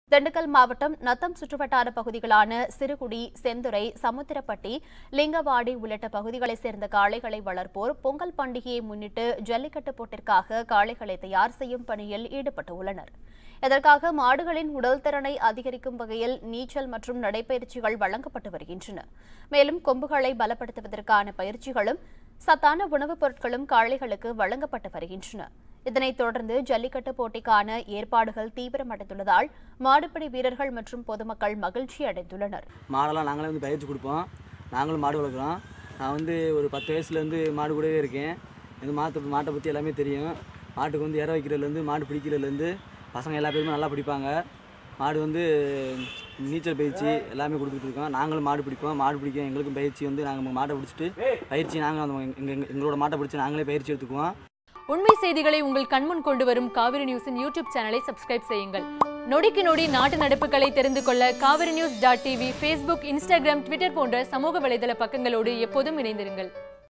திண்டுக்கல் மாவட்டம் நத்தம் சுற்றுவட்டார பகுதிகளான சிறுகுடி செந்துறை சமுத்திரப்பட்டி லிங்கவாடி உள்ளிட்ட பகுதிகளைச் சேர்ந்த காளைகளை வளர்ப்போர் பொங்கல் பண்டிகையை முன்னிட்டு ஜல்லிக்கட்டு போட்டிற்காக காளைகளை தயார் செய்யும் பணியில் ஈடுபட்டுள்ளனர் இதற்காக மாடுகளின் உடல் திறனை அதிகரிக்கும் வகையில் நீச்சல் மற்றும் நடைப்பயிற்சிகள் வழங்கப்பட்டு வருகின்றன மேலும் கொம்புகளை பலப்படுத்துவதற்கான பயிற்சிகளும் சத்தான உணவுப் பொருட்களும் காளைகளுக்கு வழங்கப்பட்டு வருகின்றன இதனைத் தொடர்ந்து ஜல்லிக்கட்டு போட்டிக்கான ஏற்பாடுகள் தீவிரமடைந்துள்ளதால் மாடுபிடி வீரர்கள் மற்றும் பொதுமக்கள் மகிழ்ச்சி அடைந்துள்ளனர் மாடெல்லாம் நாங்களே வந்து பயிற்சி கொடுப்போம் நாங்களும் மாடு வளர்க்குறோம் நான் வந்து ஒரு பத்து வயசுலேருந்து மாடு கூடவே இருக்கேன் எனக்கு மாட்டை மாட்டை பற்றி எல்லாமே தெரியும் மாட்டுக்கு வந்து இற வைக்கிறதுலேருந்து மாடு பிடிக்கிறதுலேருந்து பசங்க எல்லா பேருமே நல்லா பிடிப்பாங்க மாடு வந்து நீச்சல் பயிற்சி எல்லாமே கொடுத்துட்டு இருக்கோம் நாங்களும் மாடு பிடிப்போம் மாடு பிடிக்கும் எங்களுக்கும் பயிற்சி வந்து நாங்கள் மாட்டை பிடிச்சிட்டு பயிற்சி நாங்கள் எங்கள் எங்களோட மாட்டை பிடிச்சி நாங்களே பயிற்சி எடுத்துக்குவோம் உண்மை செய்திகளை உங்கள் கண்முன் கொண்டு வரும் காவிரி நியூஸின் யூடியூப் சேனலை சப்ஸ்கிரைப் செய்யுங்கள் நொடிக்கு நொடி நாட்டு நடப்புகளை தெரிந்து கொள்ள Kaveri news dot TV Facebook Instagram Twitter போன்ற சமூக வலைதள பக்கங்களோடு எப்போதும் இணைந்திருங்கள்